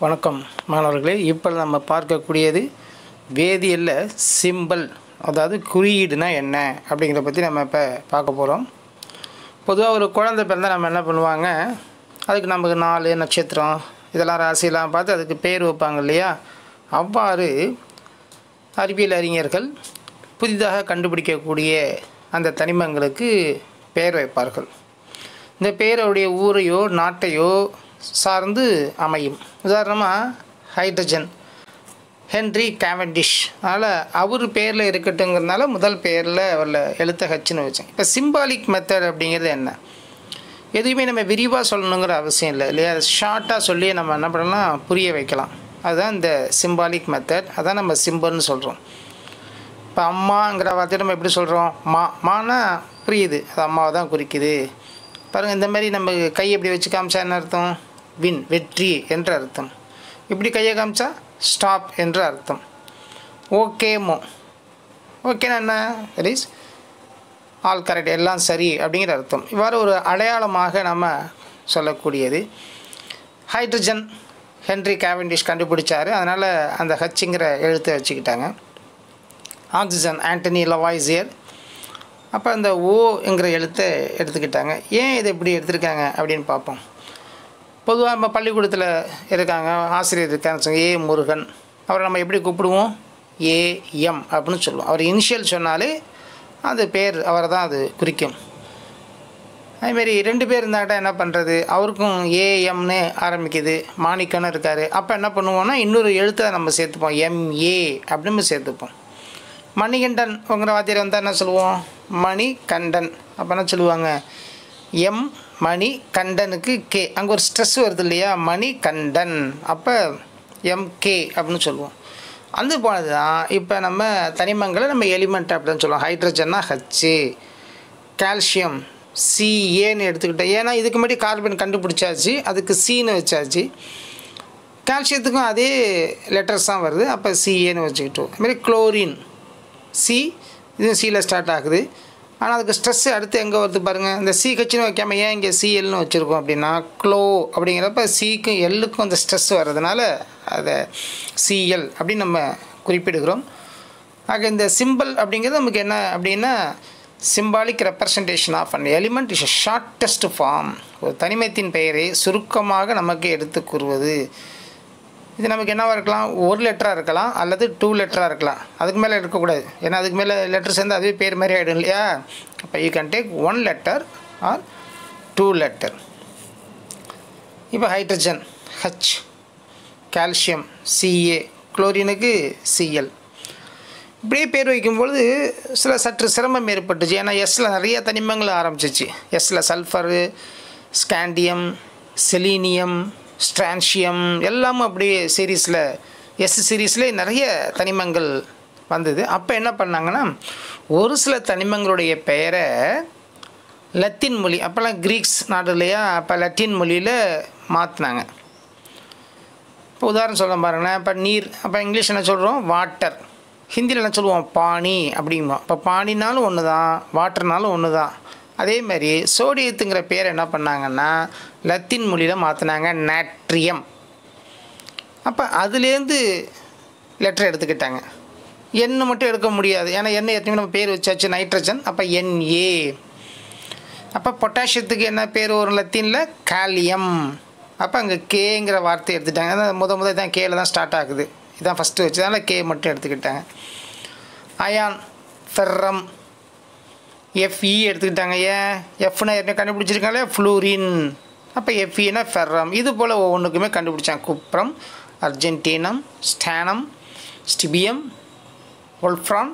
வணக்கம் மாணவர்களே இப்போ நம்ம பார்க்கக்கூடியது வேதியியலில் சிம்பல் அதாவது குறியீடுனா என்ன அப்படிங்கிறத பற்றி நம்ம இப்போ பார்க்க போகிறோம் பொதுவாக ஒரு குழந்தை பிறந்தால் நம்ம என்ன பண்ணுவாங்க அதுக்கு நமக்கு நாலு நட்சத்திரம் இதெல்லாம் ராசியெல்லாம் பார்த்து அதுக்கு பேர் வைப்பாங்க இல்லையா அவ்வாறு அறிவியல் அறிஞர்கள் புதிதாக கண்டுபிடிக்கக்கூடிய அந்த தனிமங்களுக்கு பெயர் வைப்பார்கள் இந்த பேருடைய ஊரையோ நாட்டையோ சார்ந்து அமையும் உதாரணமாக ஹைட்ரஜன் ஹென்ரி கேவண்டிஷ் அதனால் அவர் பேரில் இருக்கட்டுங்கிறதுனால முதல் பேரில் உள்ள எழுத்த ஹச்சுன்னு வச்சேன் இப்போ சிம்பாலிக் மெத்தட் அப்படிங்கிறது என்ன எதுவுமே நம்ம விரிவாக சொல்லணுங்கிற அவசியம் இல்லை இல்லையா ஷார்ட்டாக சொல்லி நம்ம என்ன பண்ணலாம் புரிய வைக்கலாம் அதுதான் இந்த சிம்பாலிக் மெத்தட் அதான் நம்ம சிம்பல்னு சொல்கிறோம் இப்போ அம்மாங்கிற வார்த்தையை நம்ம எப்படி சொல்கிறோம் மா மானா புரியுது அது அம்மாவை தான் குறிக்குது பாருங்கள் இந்த மாதிரி நம்ம கை எப்படி வச்சு காமிச்சா என்ன அர்த்தம் வின் வெற்றி என்ற அர்த்தம் இப்படி கையை காமிச்சா ஸ்டாப் என்ற அர்த்தம் ஓகேமோ ஓகேனா என்ன இட் இஸ் ஆல் கரெக்ட் எல்லாம் சரி அப்படிங்கிற அர்த்தம் இவ்வாறு ஒரு அடையாளமாக நம்ம சொல்லக்கூடியது ஹைட்ரஜன் ஹென்ரி கேவண்டிஷ் கண்டுபிடிச்சார் அதனால் அந்த ஹச்சுங்கிற எழுத்தை வச்சுக்கிட்டாங்க ஆக்சிஜன் ஆண்டனி லவாய்சியர் அப்போ அந்த ஓங்கிற எழுத்தை எடுத்துக்கிட்டாங்க ஏன் இதை இப்படி எடுத்திருக்காங்க அப்படின்னு பார்ப்போம் பொதுவாக நம்ம பள்ளிக்கூடத்தில் இருக்காங்க ஆசிரியர் இருக்காங்க ஏ முருகன் அவரை நம்ம எப்படி கூப்பிடுவோம் ஏ எம் அப்படின்னு சொல்லுவோம் அவர் இனிஷியல் சொன்னாலே அது பேர் அவரை தான் அது குறிக்கும் அதேமாரி ரெண்டு பேர் இருந்தாட்ட என்ன பண்ணுறது அவருக்கும் ஏஎம்னு ஆரம்பிக்குது மாணிக்கன்னு இருக்கார் அப்போ என்ன பண்ணுவோம்னா இன்னொரு எழுத்தை நம்ம சேர்த்துப்போம் எம்ஏ அப்படின்னு சேர்த்துப்போம் மணிகண்டன் உங்கிற வாத்தியார் வந்தால் என்ன சொல்லுவோம் மணி கண்டன் அப்போ என்ன சொல்லுவாங்க எம் மணி கண்டனுக்கு கே அங்கே ஒரு ஸ்ட்ரெஸ் வருது இல்லையா மணி கண்டன் அப்போ எம்கே அப்படின்னு சொல்லுவோம் அது போனது தான் இப்போ நம்ம தனிமங்களை நம்ம எலிமெண்ட் அப்படின்னு சொல்லுவோம் ஹைட்ரஜன்னா ஹச்சு கால்சியம் சிஏன்னு எடுத்துக்கிட்டோம் ஏன்னா இதுக்கு முன்னாடி கார்பன் கண்டுபிடிச்சாச்சு அதுக்கு சின்னு வச்சாச்சு கால்சியத்துக்கும் அதே லெட்டர்ஸ் தான் வருது அப்போ சிஏன்னு வச்சுக்கிட்டோம் அதுமாரி குளோரின் சி இது சியில் ஸ்டார்ட் ஆகுது ஆனால் அதுக்கு ஸ்ட்ரெஸ்ஸு அடுத்து எங்கே வருது பாருங்கள் இந்த சி கட்சின்னு வைக்காம ஏன் இங்கே சிஎல்னு வச்சுருக்கோம் அப்படின்னா க்ளோ அப்படிங்கிறப்ப சிக்கும் எல்லுக்கும் அந்த ஸ்ட்ரெஸ் வர்றதுனால அதை சிஎல் அப்படின்னு நம்ம குறிப்பிடுகிறோம் ஆக இந்த சிம்பிள் அப்படிங்கிறது நமக்கு என்ன அப்படின்னா symbolic representation of an element is a shortest form ஒரு தனிமத்தின் பெயரை சுருக்கமாக நமக்கு எடுத்து கூறுவது இது நமக்கு என்னவாக இருக்கலாம் ஒரு லெட்டராக இருக்கலாம் அல்லது டூ லெட்டராக இருக்கலாம் அதுக்கு மேலே இருக்கக்கூடாது ஏன்னா அதுக்கு மேலே லெட்டர் சேர்ந்து அதுவே பேர் மாதிரி ஆகிடும் இல்லையா அப்போ you can take one letter or two letter இப்போ ஹைட்ரஜன் ஹச் கால்சியம் சிஏ குளோரினுக்கு சிஎல் இப்படியே பேர் வைக்கும்பொழுது சில சற்று சிரமம் ஏற்பட்டுச்சு ஏன்னா எஸ்ஸில் நிறைய தனிமங்கள் ஆரம்பிச்சிச்சு எஸ்ஸில் சல்ஃபரு ஸ்காண்டியம் செலீனியம் ஸ்ட்ரான்ஷியம் எல்லாமும் அப்படியே சீரீஸில் எஸ் சீரீஸில் நிறைய தனிமங்கள் வந்தது அப்போ என்ன பண்ணாங்கன்னா ஒரு சில தனிமங்களுடைய பெயரை லத்தீன் மொழி அப்போல்லாம் க்ரீக்ஸ் நாடு இல்லையா அப்போ லத்தீன் மொழியில் மாற்றினாங்க இப்போ உதாரணம் சொல்ல பாருங்களேன் இப்போ நீர் அப்போ இங்கிலீஷ் என்ன சொல்கிறோம் வாட்டர் ஹிந்தியில் என்ன சொல்லுவோம் பானி அப்படிம்போம் இப்போ பானினாலும் ஒன்று தான் வாட்டர்னாலும் ஒன்று தான் அதே மாதிரி சோடியத்துங்கிற பேர் என்ன பண்ணாங்கன்னா லத்தீன் மொழியில் மாற்றினாங்க நாட்ரியம் அப்போ அதுலேருந்து லெட்டர் எடுத்துக்கிட்டாங்க எண்ணெய் மட்டும் எடுக்க முடியாது ஏன்னா எண்ணெய் ஏற்கனவே நம்ம பேர் வச்சாச்சு நைட்ரஜன் அப்போ என்ஏ அப்போ பொட்டாசியத்துக்கு என்ன பேர் வரும் லத்தீனில் காலியம் அப்போ அங்கே கேங்கிற வார்த்தை எடுத்துட்டாங்க அதான் முத முத தான் கேல தான் ஸ்டார்ட் ஆகுது இதான் ஃபஸ்ட்டு வச்சு அதனால் கே மட்டும் எடுத்துக்கிட்டாங்க அயான் ஃபெர்ரம் எஃப்இ எடுத்துக்கிட்டாங்க ஏன் எஃப்னா ஏற்கனவே கண்டுபிடிச்சிருக்காங்களே ஃப்ளூரின் அப்போ எஃப்இனா ஃபெர்ரம் இது போல் ஒவ்வொன்றுக்குமே கண்டுபிடிச்சாங்க குப்ரம் அர்ஜென்டினம் ஸ்டானம் ஸ்டிபியம் ஒல்ஃப்ரான்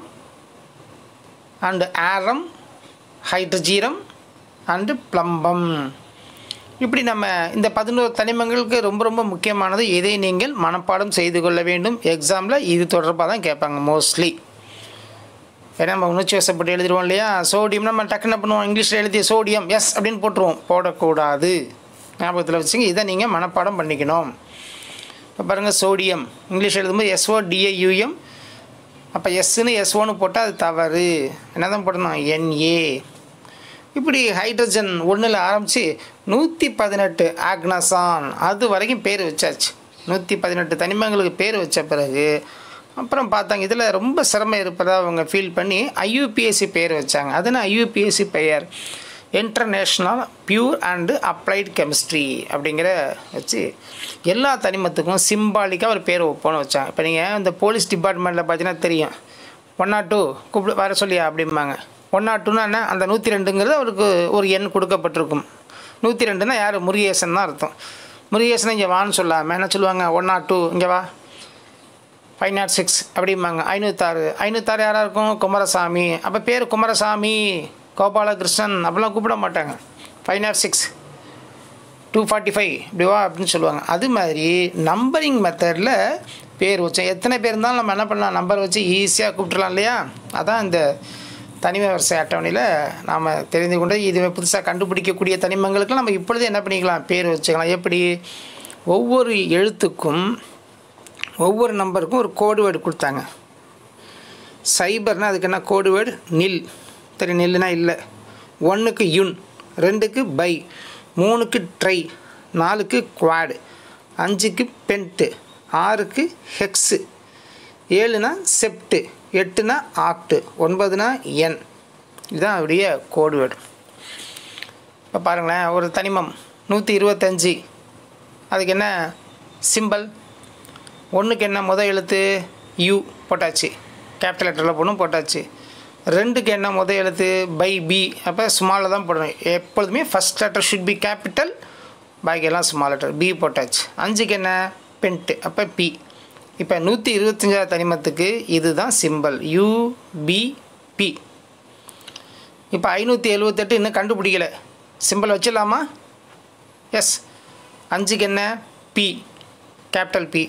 அண்டு ஆரம் ஹைட்ரஜீரம் அண்டு ப்ளம்பம் இப்படி நம்ம இந்த பதினோரு தனிமங்களுக்கு ரொம்ப ரொம்ப முக்கியமானது இதை நீங்கள் மனப்பாடம் செய்து கொள்ள வேண்டும் எக்ஸாமில் இது தொடர்பாக தான் கேட்பாங்க மோஸ்ட்லி ஏன்னா நம்ம உணர்ச்சி வசப்பட்டு எழுதிடுவோம் இல்லையா சோடியம் நம்ம டக்குன்னு என்ன பண்ணுவோம் இங்கிலீஷில் எழுதி சோடியம் எஸ் அப்படின்னு போட்டுருவோம் போடக்கூடாது ஞாபகத்தில் வச்சுங்க இதை நீங்கள் மனப்பாடம் பண்ணிக்கணும் இப்போ பாருங்கள் சோடியம் இங்கிலீஷ் எழுதும்போது எஸ்ஓ டிஏயூஎம் அப்போ எஸ்ன்னு எஸ்ஓன்னு போட்டால் அது தவறு என்ன தான் போடணும் என்ஏ இப்படி ஹைட்ரஜன் ஒன்றில் ஆரம்பித்து நூற்றி பதினெட்டு ஆக்னசான் அது வரைக்கும் பேர் வச்சாச்சு நூற்றி பதினெட்டு தனிமங்களுக்கு பேர் வச்ச பிறகு அப்புறம் பார்த்தாங்க இதில் ரொம்ப சிரமம் இருப்பதா அவங்க ஃபீல் பண்ணி ஐயூபிஎஸ்சி பேர் வச்சாங்க அதுனா ஐயூபிஎஸ்சி பெயர் international pure and applied chemistry அப்படிங்கிற வச்சு எல்லா தனிமத்துக்கும் சிம்பாலிக்காக ஒரு பேர் வைப்போன்னு வச்சாங்க இப்போ நீங்கள் இந்த போலீஸ் டிபார்ட்மெண்ட்டில் பார்த்தீங்கன்னா தெரியும் ஒன் நாட் டூ கூப்பிடு வர சொல்லியா அப்படிம்பாங்க ஒன் நாட் டூனா என்ன அந்த நூற்றி ரெண்டுங்கிறது அவருக்கு ஒரு எண் கொடுக்கப்பட்டிருக்கும் நூற்றி ரெண்டுனா யார் முருகேசன் தான் அர்த்தம் முருகேசன் இங்கே வான்னு சொல்லாமல் என்ன சொல்லுவாங்க ஒன் நாட் டூ இங்கே வா ஃபைவ் நாட் சிக்ஸ் அப்படிம்பாங்க ஐநூற்றாறு ஐநூற்றாறு யாராக இருக்கும் குமாரசாமி அப்போ பேர் குமாரசாமி கோபாலகிருஷ்ணன் அப்படிலாம் கூப்பிட மாட்டாங்க five nought six two forty five இப்படிவா அப்படின்னு சொல்லுவாங்க அது மாதிரி நம்பரிங் மெத்தடில் பேர் வச்சோம் எத்தனை பேர் இருந்தாலும் நம்ம என்ன பண்ணலாம் நம்பர் வச்சு ஈஸியாக கூப்பிட்றலாம் இல்லையா அதான் இந்த தனிம வரிசை அட்டவணையில் நாம் தெரிந்து கொண்டு இது புதுசாக கண்டுபிடிக்கக்கூடிய தனிமங்களுக்கு நம்ம இப்பொழுது என்ன பண்ணிக்கலாம் பேர் வச்சுக்கலாம் எப்படி ஒவ்வொரு எழுத்துக்கும் ஒவ்வொரு நம்பருக்கும் ஒரு கோடு வேர்டு கொடுத்தாங்க சைபர்னால் அதுக்கு என்ன கோடு வேர்டு நில் சரி நில்லுனா இல்லை ஒன்றுக்கு யுன் ரெண்டுக்கு பை மூணுக்கு ட்ரை நாலுக்கு குவாடு அஞ்சுக்கு பென்ட்டு ஆறுக்கு ஹெக்ஸு ஏழுனா செப்ட்டு எட்டுனா ஆக்டு ஒன்பதுனா என் இதுதான் அவருடைய கோடு வேர்டு இப்போ பாருங்களேன் ஒரு தனிமம் நூற்றி இருபத்தஞ்சி அதுக்கு என்ன சிம்பல் ஒன்றுக்கு என்ன முதல் எழுத்து யூ போட்டாச்சு கேபிட்டல் லெட்டரில் போடணும் போட்டாச்சு ரெண்டுக்கு என்ன முதல் எழுத்து பை பி அப்போ ஸ்மாலில் தான் போடணும் எப்பொழுதுமே first letter should be capital பாக்கியெல்லாம் ஸ்மால் லெட்டர் பி போட்டாச்சு அஞ்சுக்கு என்ன பென்ட்டு அப்போ பி இப்போ நூற்றி இருபத்தஞ்சாவது தனிமத்துக்கு இதுதான் சிம்பல் யூபிபி இப்போ ஐநூற்றி எழுபத்தெட்டு இன்னும் கண்டுபிடிக்கல சிம்பிள் வச்சிடலாமா எஸ் அஞ்சுக்கு என்ன பி கேபிட்டல் பி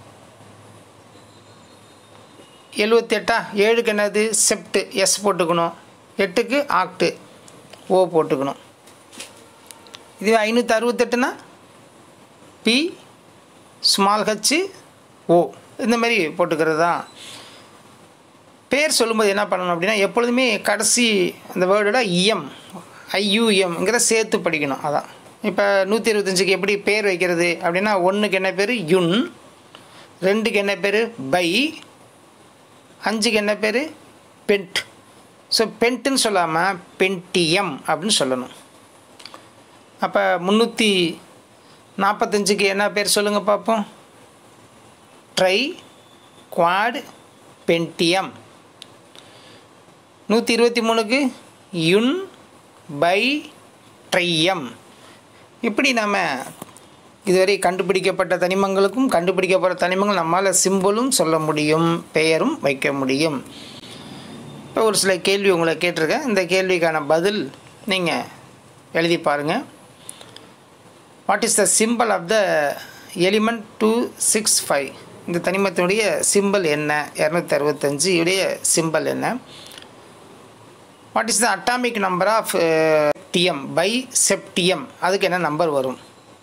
எழுபத்தி எட்டா ஏழுக்கு என்னது செப்ட்டு எஸ் போட்டுக்கணும் எட்டுக்கு ஆக்டு ஓ போட்டுக்கணும் இது ஐநூற்றி அறுபத்தெட்டுனா பி ஸ்மால் ஹச்சு ஓ இந்த மாதிரி போட்டுக்கிறது தான் பேர் சொல்லும்போது என்ன பண்ணணும் அப்படின்னா எப்பொழுதுமே கடைசி அந்த வேர்டோட இஎம் ஐயூஎம்ங்கிற சேர்த்து படிக்கணும் அதான் இப்போ நூற்றி இருபத்தஞ்சுக்கு எப்படி பேர் வைக்கிறது அப்படின்னா ஒன்றுக்கு என்ன பேர் யுன் ரெண்டுக்கு என்ன பேர் பை அஞ்சுக்கு என்ன பேர் பென்ட் ஸோ பென்ட்டுன்னு சொல்லாமல் பென்டிஎம் அப்படின்னு சொல்லணும் அப்போ முந்நூற்றி நாற்பத்தஞ்சுக்கு என்ன பேர் சொல்லுங்கள் பார்ப்போம் ட்ரை குவாட் பென்டிஎம் நூற்றி இருபத்தி மூணுக்கு யுன் பை ட்ரையம் இப்படி நம்ம இதுவரை கண்டுபிடிக்கப்பட்ட தனிமங்களுக்கும் கண்டுபிடிக்கப்பட்ட தனிமங்கள் நம்மால் சிம்பிளும் சொல்ல முடியும் பெயரும் வைக்க முடியும் இப்போ ஒரு சில கேள்வி உங்களை கேட்டிருக்கேன் இந்த கேள்விக்கான பதில் நீங்கள் எழுதி பாருங்கள் what is the symbol of the element two six five இந்த தனிமத்தினுடைய சிம்பிள் என்ன இரநூத்தி அறுபத்தஞ்சு உடைய சிம்பிள் என்ன what is the atomic number of TM by செப்டிஎம் அதுக்கு என்ன நம்பர் வரும்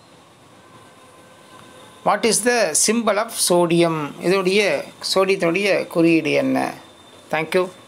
what is the symbol of sodium இதனுடைய சோடியத்தினுடைய குறியீடு என்ன தேங்க்யூ